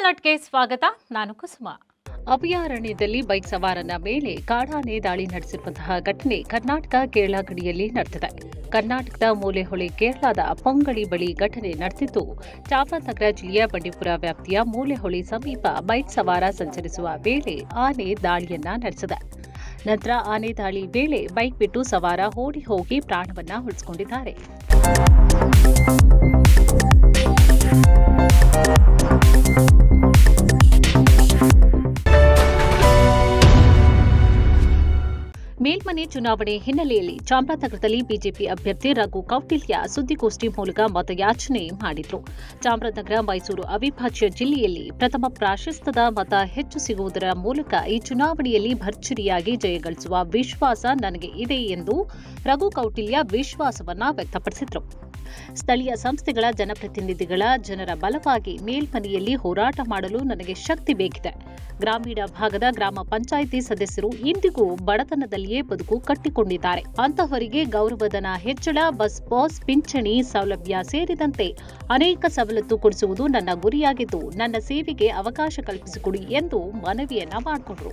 ಅಲರ್ಟ್ಗೆ ಸ್ವಾಗತ ನಾನು ಕುಸುಮ ಅಭಯಾರಣ್ಯದಲ್ಲಿ ಬೈಕ್ ಸವಾರನ ಮೇಲೆ ಕಾಡಾನೆ ದಾಳಿ ನಡೆಸಿರುವಂತಹ ಘಟನೆ ಕರ್ನಾಟಕ ಕೇರಳ ಗಡಿಯಲ್ಲಿ ನಡೆದಿದೆ ಕರ್ನಾಟಕದ ಮೂಲೆಹೊಳೆ ಕೇರಳದ ಪೊಂಗಳಿ ಬಳಿ ಘಟನೆ ನಡೆದಿದ್ದು ಚಾಮರಾಜನಗರ ಜಿಲ್ಲೆಯ ಬಂಡೀಪುರ ವ್ಯಾಪ್ತಿಯ ಮೂಲೆಹೊಳೆ ಸಮೀಪ ಬೈಕ್ ಸವಾರ ಸಂಚರಿಸುವ ವೇಳೆ ಆನೆ ದಾಳಿಯನ್ನ ನಡೆಸಿದೆ ನಂತರ ಆನೆ ದಾಳಿ ವೇಳೆ ಬೈಕ್ ಬಿಟ್ಟು ಸವಾರ ಓಡಿ ಹೋಗಿ ಪ್ರಾಣವನ್ನ ಉಳಿಸಿಕೊಂಡಿದ್ದಾರೆ ಮೇಲ್ಮನೆ ಚುನಾವಣೆ ಹಿನ್ನೆಲೆಯಲ್ಲಿ ಚಾಮರಾಜನಗರದಲ್ಲಿ ಬಿಜೆಪಿ ಅಭ್ಯರ್ಥಿ ರಘು ಕೌಟಿಲ್ಯ ಸುದ್ದಿಗೋಷ್ಠಿ ಮೂಲಕ ಮತಯಾಚನೆ ಮಾಡಿದ್ರು ಚಾಮರಾಜನಗರ ಮೈಸೂರು ಅವಿಭಾಜ್ಯ ಜಿಲ್ಲೆಯಲ್ಲಿ ಪ್ರಥಮ ಪ್ರಾಶಸ್ತ್ಯದ ಮತ ಹೆಚ್ಚು ಸಿಗುವುದರ ಮೂಲಕ ಈ ಚುನಾವಣೆಯಲ್ಲಿ ಭರ್ಜರಿಯಾಗಿ ಜಯಗಳಿಸುವ ವಿಶ್ವಾಸ ನನಗೆ ಇದೆ ಎಂದು ರಘು ಕೌಟಿಲ್ಯ ವಿಶ್ವಾಸವನ್ನ ವ್ಯಕ್ತಪಡಿಸಿದ್ರು ಸ್ಥಳೀಯ ಸಂಸ್ಥೆಗಳ ಜನಪ್ರತಿನಿಧಿಗಳ ಜನರ ಬಲವಾಗಿ ಮೇಲ್ಮನೆಯಲ್ಲಿ ಹೋರಾಟ ಮಾಡಲು ನನಗೆ ಶಕ್ತಿ ಬೇಕಿದೆ ಗ್ರಾಮೀಣ ಭಾಗದ ಗ್ರಾಮ ಪಂಚಾಯಿತಿ ಸದಸ್ಯರು ಇಂದಿಗೂ ಬಡತನದಲ್ಲಿಯೇ ಬದುಕು ಕಟ್ಟಿಕೊಂಡಿದ್ದಾರೆ ಅಂತಹವರಿಗೆ ಗೌರವಧನ ಹೆಚ್ಚಳ ಬಸ್ ಪಾಸ್ ಪಿಂಚಣಿ ಸೌಲಭ್ಯ ಸೇರಿದಂತೆ ಅನೇಕ ಸವಲತ್ತು ಕೊಡಿಸುವುದು ನನ್ನ ಗುರಿಯಾಗಿದ್ದು ನನ್ನ ಸೇವೆಗೆ ಅವಕಾಶ ಕಲ್ಪಿಸಿಕೊಡಿ ಎಂದು ಮನವಿಯನ್ನ ಮಾಡಿಕೊಂಡರು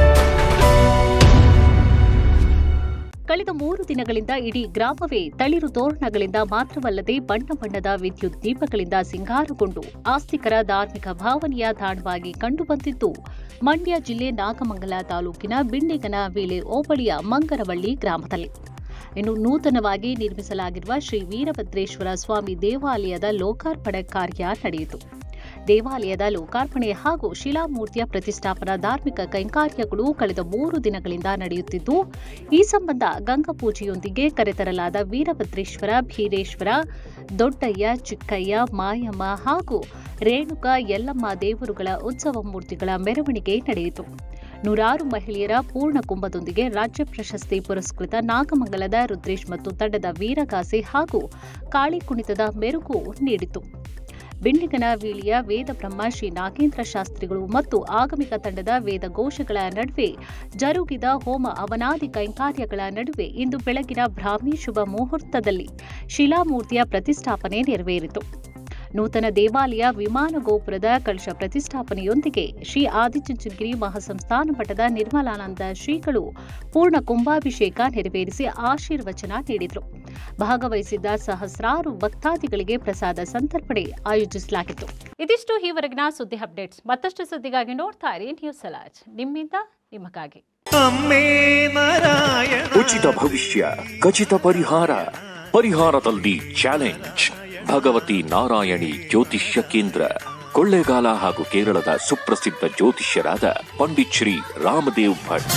ಕಳೆದ ಮೂರು ದಿನಗಳಿಂದ ಇಡೀ ಗ್ರಾಮವೇ ತಳಿರು ತೋರಣಗಳಿಂದ ಮಾತ್ರವಲ್ಲದೆ ಬಣ್ಣ ಬಣ್ಣದ ವಿದ್ಯುತ್ ದೀಪಗಳಿಂದ ಸಿಂಗಾರಗೊಂಡು ಆಸ್ತಿಕರ ಧಾರ್ಮಿಕ ಭಾವನೆಯ ತಾಣವಾಗಿ ಕಂಡುಬಂದಿದ್ದು ಮಂಡ್ಯ ಜಿಲ್ಲೆ ನಾಗಮಂಗಲ ತಾಲೂಕಿನ ಬಿಂಡಿಗನ ವೇಳೆ ಹೋಬಳಿಯ ಮಂಗರವಳ್ಳಿ ಗ್ರಾಮದಲ್ಲಿ ಇನ್ನು ನೂತನವಾಗಿ ನಿರ್ಮಿಸಲಾಗಿರುವ ಶ್ರೀ ವೀರಭದ್ರೇಶ್ವರ ಸ್ವಾಮಿ ದೇವಾಲಯದ ಲೋಕಾರ್ಪಣೆ ಕಾರ್ಯ ನಡೆಯಿತು ದೇವಾಲಯದ ಲೋಕಾರ್ಪಣೆ ಹಾಗೂ ಶಿಲಾಮೂರ್ತಿಯ ಪ್ರತಿಷ್ಠಾಪನಾ ಧಾರ್ಮಿಕ ಕೈಂಕಾರ್ಯಗಳು ಕಳೆದ ಮೂರು ದಿನಗಳಿಂದ ನಡೆಯುತ್ತಿದ್ದು ಈ ಸಂಬಂಧ ಗಂಗಪೂಜೆಯೊಂದಿಗೆ ಕರೆತರಲಾದ ವೀರಭದ್ರೇಶ್ವರ ಭೀರೇಶ್ವರ ದೊಡ್ಡಯ್ಯ ಚಿಕ್ಕಯ್ಯ ಮಾಯಮ್ಮ ಹಾಗೂ ರೇಣುಕ ಯಲ್ಲಮ್ಮ ದೇವರುಗಳ ಉತ್ಸವ ಮೂರ್ತಿಗಳ ಮೆರವಣಿಗೆ ನಡೆಯಿತು ನೂರಾರು ಮಹಿಳೆಯರ ಪೂರ್ಣ ಕುಂಭದೊಂದಿಗೆ ರಾಜ್ಯ ಪ್ರಶಸ್ತಿ ಪುರಸ್ಕೃತ ನಾಗಮಂಗಲದ ರುದ್ರೇಶ್ ಮತ್ತು ತಂಡದ ವೀರಗಾಸೆ ಹಾಗೂ ಕಾಳಿ ಕುಣಿತದ ಮೆರುಗು ನೀಡಿತು ಬಿಂಡಿಗನ ವೀಳಿಯ ವೇದ ಬ್ರಹ್ಮ ಶ್ರೀ ನಾಗೇಂದ್ರ ಶಾಸ್ತ್ರಿಗಳು ಮತ್ತು ಆಗಮಿಕ ತಂಡದ ವೇದ ಘೋಷಗಳ ನಡುವೆ ಜರುಗಿದ ಹೋಮ ಅವನಾದಿ ಕೈಂಕಾರ್ಯಗಳ ನಡುವೆ ಇಂದು ಬೆಳಗಿನ ಬ್ರಾಹ್ಮಿ ಶುಭ ಮುಹೂರ್ತದಲ್ಲಿ ಶಿಲಾಮೂರ್ತಿಯ ಪ್ರತಿಷ್ಠಾಪನೆ ನೆರವೇರಿತು ನೂತನ ದೇವಾಲಯ ವಿಮಾನ ಗೋಪುರದ ಕಲಶ ಪ್ರತಿಷ್ಠಾಪನೆಯೊಂದಿಗೆ ಶ್ರೀ ಆದಿಚುಂಚನಗಿರಿ ಮಹಾಸಂಸ್ಥಾನ ಮಠದ ನಿರ್ಮಲಾನಂದ ಶ್ರೀಗಳು ಪೂರ್ಣ ಕುಂಭಾಭಿಷೇಕ ನೆರವೇರಿಸಿ ಆಶೀರ್ವಚನ ನೀಡಿದರು ಭಾಗವಹಿಸಿದ್ದ ಸಹಸ್ರಾರು ಭಕ್ತಾದಿಗಳಿಗೆ ಪ್ರಸಾದ ಸಂತರ್ಪಣೆ ಆಯೋಜಿಸಲಾಗಿತ್ತು ಇದಿಷ್ಟು ಈವರೆಗಿನ ಸುದ್ದಿ ಅಪ್ಡೇಟ್ಸ್ ಮತ್ತಷ್ಟು ಸುದ್ದಿಗಾಗಿ ನೋಡ್ತಾ ಇರಿ ನ್ಯೂಸ್ ಅಲಾಜ್ ನಿಮ್ಮಿಂದ ನಿಮಗಾಗಿ ಅಮ್ಮೇ ನಾರಾಯಣ ಉಚಿತ ಭವಿಷ್ಯ ಖಚಿತ ಪರಿಹಾರ ಪರಿಹಾರದಲ್ಲಿ ಚಾಲೆಂಜ್ ಭಗವತಿ ನಾರಾಯಣಿ ಜ್ಯೋತಿಷ್ಯ ಕೇಂದ್ರ ಕೊಳ್ಳೇಗಾಲ ಹಾಗೂ ಕೇರಳದ ಸುಪ್ರಸಿದ್ಧ ಜ್ಯೋತಿಷ್ಯರಾದ ಪಂಡಿತ್ ಶ್ರೀ ರಾಮದೇವ್ ಭಟ್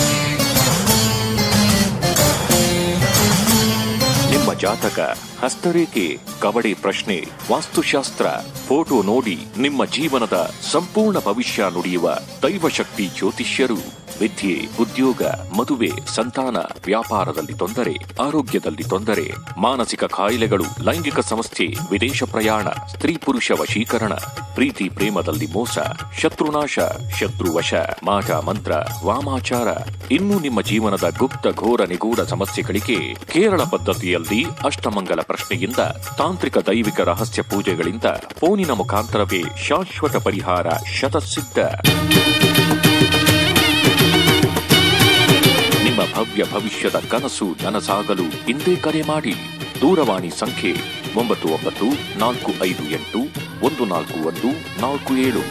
ನಿಮ್ಮ ಜಾತಕ ಹಸ್ತರೇಖೆ ಕಬಡಿ ಪ್ರಶ್ನೆ ವಾಸ್ತುಶಾಸ್ತ್ರ ಫೋಟೋ ನೋಡಿ ನಿಮ್ಮ ಜೀವನದ ಸಂಪೂರ್ಣ ಭವಿಷ್ಯ ನುಡಿಯುವ ದೈವಶಕ್ತಿ ಜ್ಯೋತಿಷ್ಯರು ವಿದ್ಯೆ ಉದ್ಯೋಗ ಮದುವೆ ಸಂತಾನ ವ್ಯಾಪಾರದಲ್ಲಿ ತೊಂದರೆ ಆರೋಗ್ಯದಲ್ಲಿ ತೊಂದರೆ ಮಾನಸಿಕ ಕಾಯಿಲೆಗಳು ಲೈಂಗಿಕ ಸಮಸ್ಯೆ ವಿದೇಶ ಪ್ರಯಾಣ ಸ್ತ್ರೀ ಪುರುಷ ವಶೀಕರಣ ಪ್ರೀತಿ ಪ್ರೇಮದಲ್ಲಿ ಮೋಸ ಶತ್ರುನಾಶ ಶತ್ರುವಶ ಮಾಟ ಮಂತ್ರ ವಾಮಾಚಾರ ಇನ್ನು ನಿಮ್ಮ ಜೀವನದ ಗುಪ್ತ ಘೋರ ನಿಗೂಢ ಸಮಸ್ಯೆಗಳಿಗೆ ಕೇರಳ ಪದ್ಧತಿಯಲ್ಲಿ ಅಷ್ಟಮಂಗಲ ಪ್ರಶ್ನೆಯಿಂದ ತಾಂತ್ರಿಕ ದೈವಿಕ ರಹಸ್ಯ ಪೂಜೆಗಳಿಂದ ಫೋನಿನ ಮುಖಾಂತರವೇ ಶಾಶ್ವತ ಪರಿಹಾರ ಶತಸಿದ್ಧ ನಿಮ್ಮ ಭವ್ಯ ಭವಿಷ್ಯದ ಕನಸು ನನಸಾಗಲು ಇಂದೇ ಕರೆ ಮಾಡಿ ದೂರವಾಣಿ ಸಂಖ್ಯೆ ಒಂಬತ್ತು ಒಂಬತ್ತು ನಾಲ್ಕು ಐದು ಎಂಟು ಒಂದು ನಾಲ್ಕು ಒಂದು ನಾಲ್ಕು ಏಳು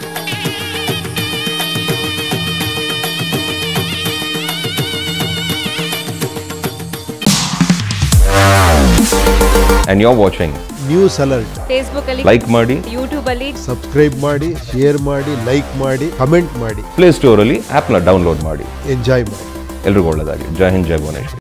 and you're watching. News alert Facebook ಅಲ್ಲಿ Like ಮಾಡಿ ಯೂಟ್ಯೂಬ್ ಅಲ್ಲಿ ಸಬ್ಸ್ಕ್ರೈಬ್ ಮಾಡಿ ಶೇರ್ ಮಾಡಿ ಲೈಕ್ ಮಾಡಿ ಕಮೆಂಟ್ ಮಾಡಿ ಪ್ಲೇ ಸ್ಟೋರಲ್ಲಿ ಆ್ಯಪ್ನ ಡೌನ್ಲೋಡ್ ಮಾಡಿ ಎಂಜಾಯ್ ಮಾಡಿ ಎಲ್ರಿಗೂ ಒಳ್ಳೆಯದಾಗಲಿ ಜೈ ಹಿಂದ್ ಜೈ ಭುವನೇಶ್ವರಿ